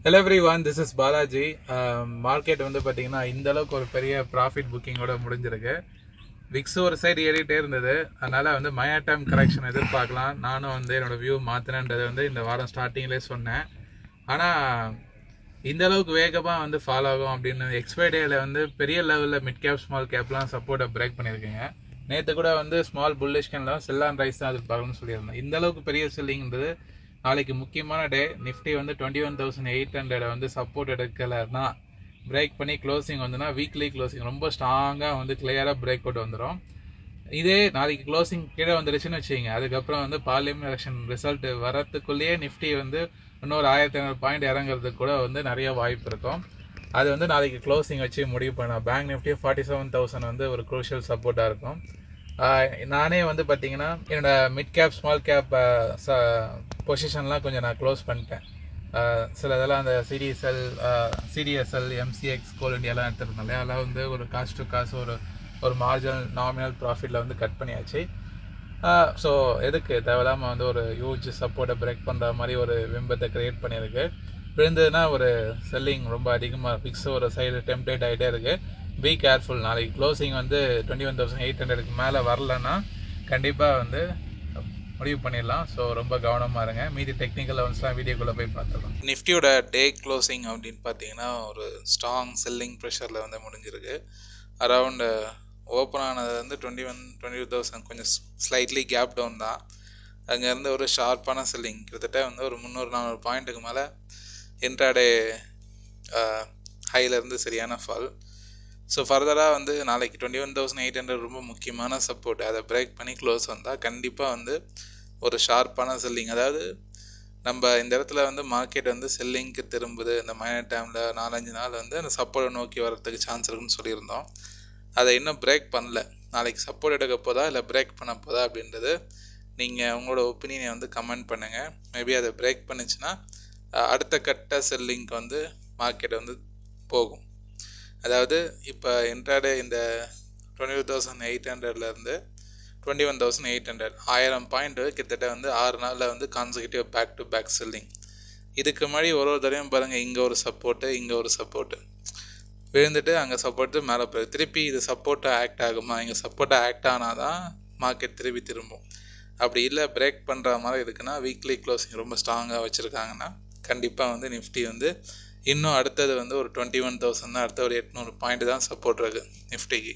hello everyone this is Balaji market வந்து பார்த்தீங்கன்னா இந்த அளவுக்கு ஒரு பெரிய ப்ராஃபிட் புக்கிங்கோட முடிஞ்சிருக்கு விக்ஸ் ஒரு சைடு ஏறிட்டே இருந்தது அதனால வந்து மயா டைம் கரெக்ஷன் எதிர்பார்க்கலாம் நானும் வந்து என்னோட வியூ மாற்றினேன்றது வந்து இந்த வாரம் ஸ்டார்டிங்லேயே சொன்னேன் ஆனால் இந்த அளவுக்கு வேகமாக வந்து ஃபாலோ ஆகும் அப்படின்னு எக்ஸ்பைரி டேல வந்து பெரிய லெவலில் மிட் கேப் ஸ்மால் கேப்லாம் சப்போர்ட்டை பிரேக் பண்ணியிருக்கீங்க நேற்று கூட வந்து ஸ்மால் புல்லிஷ் கேன்லாம் செல்லான் ரைஸ் தான் எதிர்பார்க்கணும்னு சொல்லியிருந்தேன் இந்த அளவுக்கு பெரிய செல்லிங்ன்றது நாளைக்கு முக்கியமான டே நிஃப்டி வந்து twenty one thousand eight hundred வந்து சப்போர்ட் எடுக்கலைன்னா பிரேக் பண்ணி க்ளோசிங் வந்துன்னா வீக்லி க்ளோசிங் ரொம்ப ஸ்ட்ராங்காக வந்து கிளியராக பிரேக் அவுட் வந்துடும் இதே நாளைக்கு க்ளோசிங் கீழே வந்துருச்சுன்னு வச்சுக்கோங்க அதுக்கப்புறம் வந்து பார்லிமெண்ட் எலெக்ஷன் ரிசல்ட் வரத்துக்குள்ளேயே நிஃப்டி வந்து இன்னொரு ஆயிரத்தி ஐநூறு பாயிண்ட் இறங்குறதுக்கு கூட வந்து நிறைய வாய்ப்பு இருக்கும் அது வந்து நாளைக்கு க்ளோசிங் வச்சு முடிவு பண்ண bank Nifty forty seven thousand வந்து ஒரு குரூஷியல் சப்போர்ட்டாக இருக்கும் ஆஹ் நானே வந்து பார்த்தீங்கன்னா என்னோட மிட் கேப் ஸ்மால் கேப் பொசிஷன்லாம் கொஞ்சம் நான் க்ளோஸ் பண்ணிட்டேன் ஆஹ் சில இதெல்லாம் அந்த சிடிஎஸ்எல் சிடிஎஸ்எல் எம்சிஎக்ஸ் கோல் இண்டியாலாம் எடுத்துருந்தோம் இல்லையா அதெல்லாம் வந்து ஒரு காசு டு காசு ஒரு ஒரு மார்ஜினல் நாமினல் ப்ராஃபிட்டில் வந்து கட் பண்ணியாச்சு ஸோ எதுக்கு தேவையில்லாமல் வந்து ஒரு ஹியூஜ் சப்போர்ட்டை பிரேக் பண்ணுற மாதிரி ஒரு பிம்பத்தை க்ரியேட் பண்ணியிருக்கு விழுந்ததுன்னா ஒரு செல்லிங் ரொம்ப அதிகமாக ஃபிக்ஸ் ஒரு சைடு டெம்ப்ளேட் ஆகிட்டே இருக்குது பி கேர்ஃபுல் நாளைக்கு க்ளோசிங் வந்து டுவெண்ட்டி ஒன் தௌசண்ட் எயிட் ஹண்ட்ரடுக்கு மேலே வரலன்னா கண்டிப்பாக வந்து முடிவு பண்ணிடலாம் ஸோ ரொம்ப கவனமாக இருங்க மீதி டெக்னிக்கல் லெவன்ஸ்லாம் வீடியோக்குள்ளே போய் பார்த்துக்கலாம் நிஃப்டியோட டே க்ளோசிங் அப்படின்னு பார்த்தீங்கன்னா ஒரு ஸ்ட்ராங் செல்லிங் ப்ரெஷரில் வந்து முடிஞ்சிருக்கு அரவுண்டு ஓப்பன் ஆனது வந்து twenty one twenty two thousand கொஞ்சம் ஸ்லைட்லி கேப் டவுன் தான் அங்கேருந்து ஒரு ஷார்ப்பான செல்லிங் கிட்டத்தட்ட வந்து ஒரு முந்நூறு நானூறு பாயிண்ட்டுக்கு மேலே இன்ட்ராடே ஹைலேருந்து சரியான ஃபால் ஸோ ஃபர்தராக வந்து நாளைக்கு twenty one thousand eight hundred ரொம்ப முக்கியமான சப்போர்ட் அதை பிரேக் பண்ணி க்ளோஸ் வந்தால் கண்டிப்பாக வந்து ஒரு ஷார்ப்பான செல்லிங் அதாவது நம்ம இந்த இடத்துல வந்து மார்க்கெட் வந்து செல்லிங்க்கு திரும்புது இந்த மைனர் டைமில் நாலஞ்சு நாள் வந்து அந்த சப்போர்ட்டை நோக்கி வரதுக்கு சான்ஸ் இருக்குன்னு சொல்லியிருந்தோம் அதை இன்னும் பிரேக் பண்ணல நாளைக்கு சப்போர்ட் எடுக்க போதா இல்லை பிரேக் பண்ண போதா அப்படின்றது நீங்கள் உங்களோட ஒப்பீனியனை வந்து கமெண்ட் பண்ணுங்கள் மேபி அதை பிரேக் பண்ணுச்சுன்னா அடுத்த கட்ட செல்லிங்க்கு வந்து மார்க்கெட் வந்து போகும் அதாவது இப்போ இன்ட்ராடே இந்த டுவெண்ட்டி டூ தௌசண்ட் எயிட் ஹண்ட்ரட்லேருந்து twenty one thousand eight hundred ஆயிரம் பாயிண்ட் கிட்டத்தட்ட வந்து ஆறு நாளில் வந்து consecutive back to back selling இதுக்கு முன்னாடி ஒரு ஒரு தடவையும் பாருங்கள் இங்கே ஒரு சப்போர்ட்டு இங்கே ஒரு சப்போர்ட்டு விழுந்துட்டு அங்கே சப்போர்ட்டு மேலே போய் திருப்பி இது சப்போர்ட்டாக ஆக்ட் ஆகுமா இங்கே சப்போர்ட்டாக ஆக்ட் ஆனால் தான் மார்க்கெட் திருப்பி திரும்பும் அப்படி இல்லை பிரேக் பண்ணுற மாதிரி இருக்குன்னா வீக்லி க்ளோசிங் ரொம்ப ஸ்ட்ராங்காக வச்சுருக்காங்கன்னா கண்டிப்பாக வந்து நிஃப்டி வந்து இன்னும் அடுத்தது வந்து ஒரு டுவெண்ட்டி ஒன் தௌசண்ட் தான் அடுத்த ஒரு எட்நூறு பாயிண்ட் தான் சப்போர்ட் இருக்குது நிஃப்டிக்கு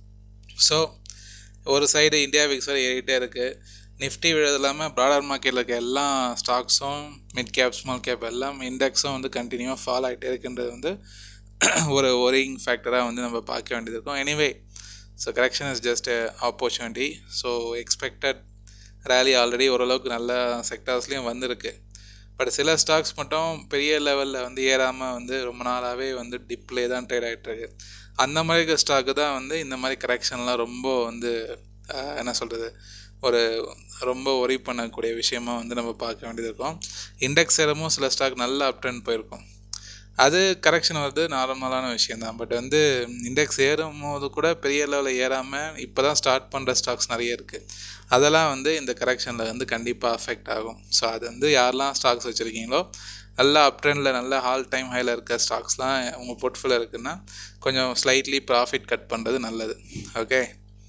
ஸோ ஒரு சைடு இந்தியா விக்ஸ் வரை ஏறிட்டே இருக்குது நிஃப்டி விழுது இல்லாமல் ப்ராடர் மார்க்கெட்டில் இருக்க எல்லா ஸ்டாக்ஸும் மிட் கேப் ஸ்மால் கேப் எல்லாம் இண்டெக்ஸும் வந்து கண்டினியூவாக ஃபால் ஆகிட்டே இருக்குன்றது வந்து ஒரு ஒரிங் ஃபேக்டராக வந்து நம்ம பார்க்க வேண்டியது இருக்கும் anyway so correction is just opportunity so expected rally already ஓரளவுக்கு நல்ல செக்டார்ஸ்லேயும் வந்திருக்கு பட் சில ஸ்டாக்ஸ் மட்டும் பெரிய லெவலில் வந்து ஏறாமல் வந்து ரொம்ப நாளாகவே வந்து டிப்லே தான் ட்ரேட் ஆகிட்டுருக்கு அந்த மாதிரி இருக்க ஸ்டாக்கு தான் வந்து இந்த மாதிரி கரெக்ஷன்லாம் ரொம்ப வந்து என்ன சொல்கிறது ஒரு ரொம்ப ஒரி பண்ணக்கூடிய விஷயமா வந்து நம்ம பார்க்க வேண்டியது இருக்கும் இண்டெக்ஸ் ஏறமும் சில ஸ்டாக் நல்ல அப் ட்ரெண்ட் போயிருக்கும் அது கரெக்ஷன் வருது நார்மலான விஷயம் தான் பட் வந்து இண்டெக்ஸ் ஏறும் போது கூட பெரிய லெவலில் ஏறாமல் இப்போ தான் ஸ்டார்ட் பண்ணுற ஸ்டாக்ஸ் நிறைய இருக்குது அதெல்லாம் வந்து இந்த கரெக்ஷனில் வந்து கண்டிப்பாக அஃபெக்ட் ஆகும் ஸோ அது வந்து யாரெல்லாம் ஸ்டாக்ஸ் வச்சுருக்கீங்களோ நல்லா அப் ட்ரெண்டில் நல்ல ஹால் டைம் ஹையில் இருக்க ஸ்டாக்ஸ்லாம் உங்கள் போர்ட்ஃபோலியோ இருக்குன்னா கொஞ்சம் ஸ்லைட்லி ப்ராஃபிட் கட் பண்ணுறது நல்லது ஓகே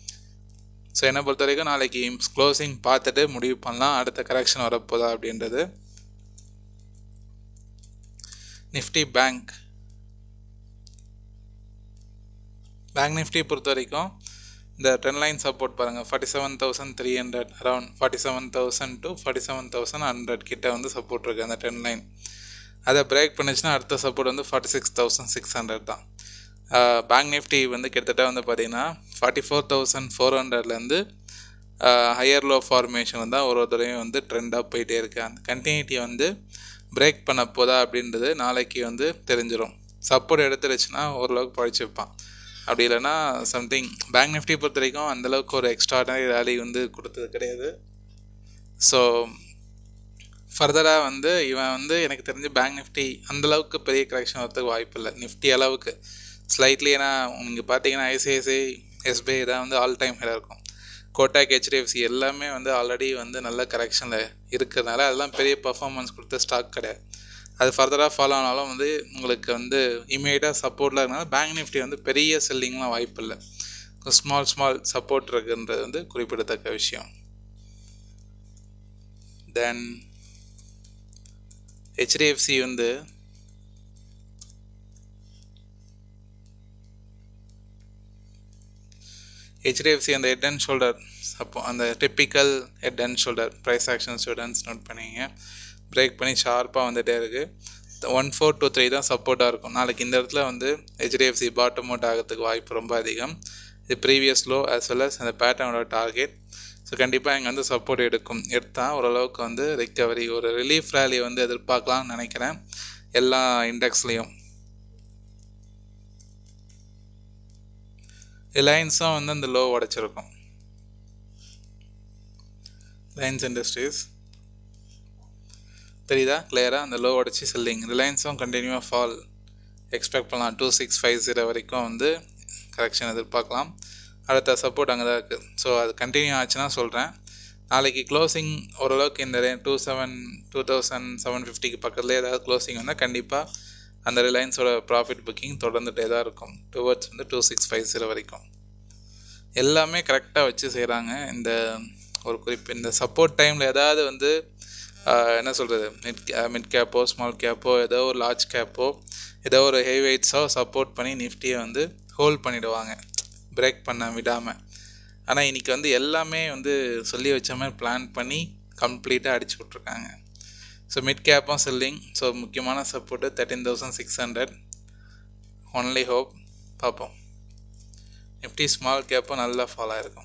ஸோ என்னை பொறுத்த வரைக்கும் நாளைக்கு க்ளோசிங் பார்த்துட்டு முடிவு பண்ணலாம் அடுத்த கரெக்ஷன் வரப்போதா அப்படின்றது நிஃப்டி பேங்க் பேங்க் நிஃப்டி பொறுத்த வரைக்கும் இந்த ட்ரெண்ட் லைன் சப்போர்ட் பாருங்கள் forty seven thousand three hundred around forty seven thousand to forty seven thousand hundred கிட்ட வந்து சப்போர்ட் இருக்குது அந்த ட்ரெண்ட் லைன் அதை பிரேக் பண்ணிச்சுன்னா அடுத்த சப்போர்ட் வந்து forty six thousand six hundred தான் பேங்க் நிஃப்டி வந்து கிட்டத்தட்ட வந்து பார்த்தீங்கன்னா ஃபார்ட்டி ஃபோர் தௌசண்ட் ஃபோர் ஹண்ட்ரட்லேருந்து ஹையர் லோ ஃபார்மேஷன் தான் ஒரு ஒரு தடவையும் வந்து ட்ரெண்டாக போயிட்டே இருக்குது அந்த கண்டினியூட்டி வந்து பிரேக் பண்ண போதா அப்படின்றது நாளைக்கு வந்து தெரிஞ்சிடும் சப்போர்ட் எடுத்துருச்சுன்னா ஓரளவுக்கு படிச்சு வைப்பான் அப்படி இல்லைன்னா சம்திங் பேங்க் நிஃப்டி பொறுத்த வரைக்கும் அந்தளவுக்கு ஒரு எக்ஸ்ட்ராடனரி ரேலி வந்து கொடுத்தது கிடையாது ஸோ ஃபர்தராக வந்து இவன் வந்து எனக்கு தெரிஞ்சு பேங்க் நிஃப்டி அந்தளவுக்கு பெரிய கரெக்ஷன் வரதுக்கு வாய்ப்பு இல்லை நிஃப்டி அளவுக்கு ஸ்லைட்லி ஏன்னா நீங்கள் பார்த்தீங்கன்னா ஐசிஐசிஐ எஸ்பிஐ தான் வந்து ஆல் டைம் ஹையாக இருக்கும் கோட்டாக் ஹெச்டிஎஃப்சி எல்லாமே வந்து ஆல்ரெடி வந்து நல்ல கரெக்ஷனில் இருக்கிறதுனால அதெல்லாம் பெரிய பர்ஃபார்மன்ஸ் கொடுத்த ஸ்டாக் கிடையாது அது ஃபர்தராக ஃபாலோ ஆனாலும் வந்து உங்களுக்கு வந்து இமீடியட்டாக சப்போர்ட்டில் இருக்கனால பேங்க் நிஃப்டி வந்து பெரிய செல்லிங்லாம் வாய்ப்பு இல்லை ஸ்மால் ஸ்மால் சப்போர்ட் இருக்குன்றது வந்து குறிப்பிடத்தக்க விஷயம் தென் ஹெச்டிஎஃப்சி வந்து ஹெச்டிஎஃப்சி அந்த ஹெட் அண்ட் ஷோல்டர் அப்போ அந்த typical head and shoulder price action students note பண்ணிங்க பிரேக் பண்ணி ஷார்ப்பாக வந்துகிட்டே இருக்குது ஒன் ஃபோர் டூ த்ரீ தான் சப்போர்ட்டாக இருக்கும் நாளைக்கு இந்த இடத்துல வந்து ஹெச்டிஎஃப்சி பாட்டம் அவுட் ஆகிறதுக்கு வாய்ப்பு ரொம்ப அதிகம் இது previous low as well as அந்த பேட்டர்னோட டார்கெட் ஸோ கண்டிப்பாக இங்கே வந்து சப்போர்ட் எடுக்கும் எடுத்தால் ஓரளவுக்கு வந்து ரிக்கவரி ஒரு ரிலீஃப் ரேலி வந்து எதிர்பார்க்கலாம்னு நினைக்கிறேன் எல்லா இண்டெக்ஸ்லேயும் ரிலையன்ஸும் வந்து அந்த லோ உடைச்சிருக்கும் ரிலையன்ஸ் இண்டஸ்ட்ரீஸ் தெரியுதா கிளியராக அந்த லோ உடச்சி செல்லிங் ரிலையன்ஸும் கண்டினியூவாக ஃபால் எக்ஸ்பெக்ட் பண்ணலாம் டூ சிக்ஸ் ஃபைவ் ஜீரோ வரைக்கும் வந்து கரெக்ஷன் எதிர்பார்க்கலாம் அடுத்த சப்போர்ட் அங்கே தான் இருக்குது ஸோ அது கண்டினியூ ஆச்சுன்னா சொல்கிறேன் நாளைக்கு க்ளோசிங் ஓரளவுக்கு இந்த two seven two thousand seven ஃபிஃப்டிக்கு பக்கத்துலேயே ஏதாவது க்ளோசிங் வந்தால் கண்டிப்பாக அந்த ரிலையன்ஸோட ப்ராஃபிட் புக்கிங் தொடர்ந்துகிட்டே தான் இருக்கும் டுவர்ட்ஸ் வந்து டூ சிக்ஸ் ஃபைவ் ஜீரோ வரைக்கும் எல்லாமே கரெக்டாக வச்சு செய்கிறாங்க இந்த ஒரு குறிப்பு இந்த சப்போர்ட் டைமில் ஏதாவது வந்து ஆஹ், என்ன சொல்கிறது மிட் மிட் கேப்போ ஸ்மால் கேப்போ ஏதோ ஒரு லார்ஜ் கேப்போ ஏதோ ஒரு ஹெவி வெயிட்ஸோ சப்போர்ட் பண்ணி நிஃப்டியை வந்து ஹோல்ட் பண்ணிடுவாங்க பிரேக் பண்ண விடாமல் ஆனால் இன்றைக்கி வந்து எல்லாமே வந்து சொல்லி வச்ச மாதிரி பிளான் பண்ணி கம்ப்ளீட்டாக அடிச்சு விட்ருக்காங்க ஸோ மிட் கேப்பும் செல்லிங் ஸோ முக்கியமான support thirteen thousand six hundred only hope பார்ப்போம் நிஃப்டி ஸ்மால் கேப்பும் நல்லா ஃபாலோ ஆயிருக்கும்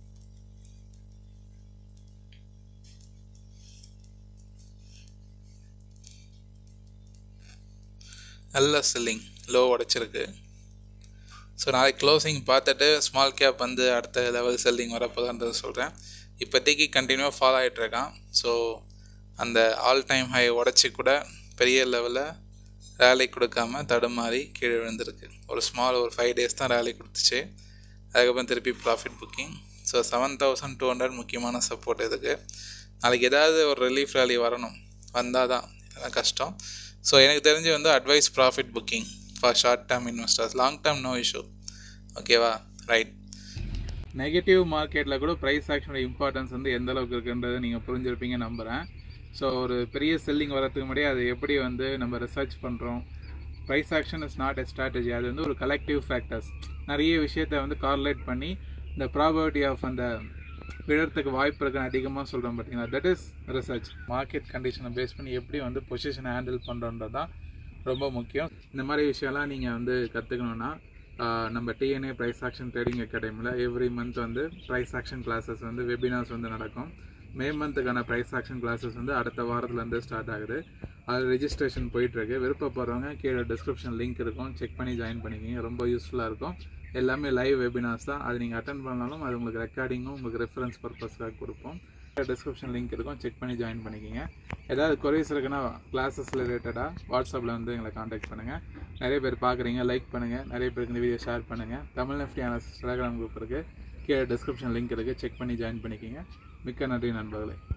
நல்ல செல்லிங் லோ உடைச்சிருக்கு ஸோ நாளைக்கு க்ளோசிங் பார்த்துட்டு ஸ்மால் கேப் வந்து அடுத்த லெவல் செல்லிங் வரப்போதான்றது சொல்கிறேன் இப்போதைக்கு கண்டினியூவாக ஃபாலோ ஆகிட்டு இருக்கான் ஸோ அந்த ஆல் டைம் ஹை உடச்சி கூட பெரிய லெவலில் ரேலி கொடுக்காம தடுமாறி கீழே விழுந்திருக்கு ஒரு ஸ்மால் ஒரு ஃபைவ் டேஸ் தான் ரேலி கொடுத்துச்சு அதுக்கப்புறம் திருப்பி profit booking so seven thousand two hundred முக்கியமான சப்போர்ட் இதுக்கு நாளைக்கு ஏதாவது ஒரு ரிலீஃப் ரேலி வரணும் வந்தால் தான் இதெல்லாம் கஷ்டம் ஸோ எனக்கு தெரிஞ்சு வந்து advice profit booking for short term investors long term no issue ஓகேவா ரைட் நெகட்டிவ் மார்க்கெட்டில் கூட ப்ரைஸ் ஆக்ஷனோட இம்பார்ட்டன்ஸ் வந்து எந்த அளவுக்கு இருக்குன்றதை நீங்கள் புரிஞ்சிருப்பீங்க நம்புகிறேன் ஸோ ஒரு பெரிய செல்லிங் வரதுக்கு முன்னாடி அதை எப்படி வந்து நம்ம ரிசர்ச் பண்ணுறோம் price action is not a strategy அது வந்து ஒரு கலெக்டிவ் ஃபேக்டர்ஸ் நிறைய விஷயத்தை வந்து கார்லேட் பண்ணி இந்த ப்ராபர்ட்டி ஆஃப் அந்த விழறதுக்கு வாய்ப்பு இருக்குன்னு அதிகமாக சொல்கிறோம் பார்த்தீங்களா தட் இஸ் ரிசர்ச் மார்க்கெட் கண்டிஷனை பேஸ் பண்ணி எப்படி வந்து பொசிஷனை ஹேண்டில் பண்ணுறோன்றது தான் ரொம்ப முக்கியம் இந்த மாதிரி விஷயம்லாம் நீங்கள் வந்து கற்றுக்கணுன்னா நம்ம டிஎன்ஏ ப்ரைஸ் ஆக்ஷன் ட்ரேடிங் அகாடமியில் எவ்ரி மந்த் வந்து ப்ரைஸ் ஆக்ஷன் கிளாஸஸ் வந்து வெபினார்ஸ் வந்து நடக்கும் மே மந்த்துக்கான ப்ரைஸ் ஆக்ஷன் கிளாஸஸ் வந்து அடுத்த வாரத்துலேருந்து ஸ்டார்ட் ஆகுது அது ரெஜிஸ்ட்ரேஷன் போயிட்டுருக்கு விருப்பப்படுறவங்க கீழே டிஸ்கிரிப்ஷன் லிங்க் இருக்கும் செக் பண்ணி ஜாயின் பண்ணிக்கிங்க ரொம்ப யூஸ்ஃபுல்லாக இருக்கும் எல்லாமே லைவ் வெபினார்ஸ் தான் அது நீங்கள் அட்டன் பண்ணாலும் அது உங்களுக்கு ரெக்கார்டிங்கும் உங்களுக்கு ரெஃபரன்ஸ் பர்பஸ்க்காக கொடுப்போம் டிஸ்கிரிப்ஷன் லிங்க் இருக்கும் செக் பண்ணி ஜாயின் பண்ணிக்கிங்க ஏதாவது கொரிஸ் இருக்குன்னா கிளாஸஸ் ரிலேட்டடாக வாட்ஸ்அப்பில் வந்து எங்களை காண்டாக்ட் பண்ணுங்கள் நிறைய பேர் பார்க்குறீங்க லைக் பண்ணுங்கள் நிறைய பேருக்கு இந்த வீடியோ ஷேர் பண்ணுங்கள் Tamil Nifty analysis Telegram group இருக்குது கீழே டிஸ்கிரிப்ஷன் லிங்க் இருக்குது செக் பண்ணி ஜாயின் பண்ணிக்கிங்க மிக்க நன்றி நண்பர்களே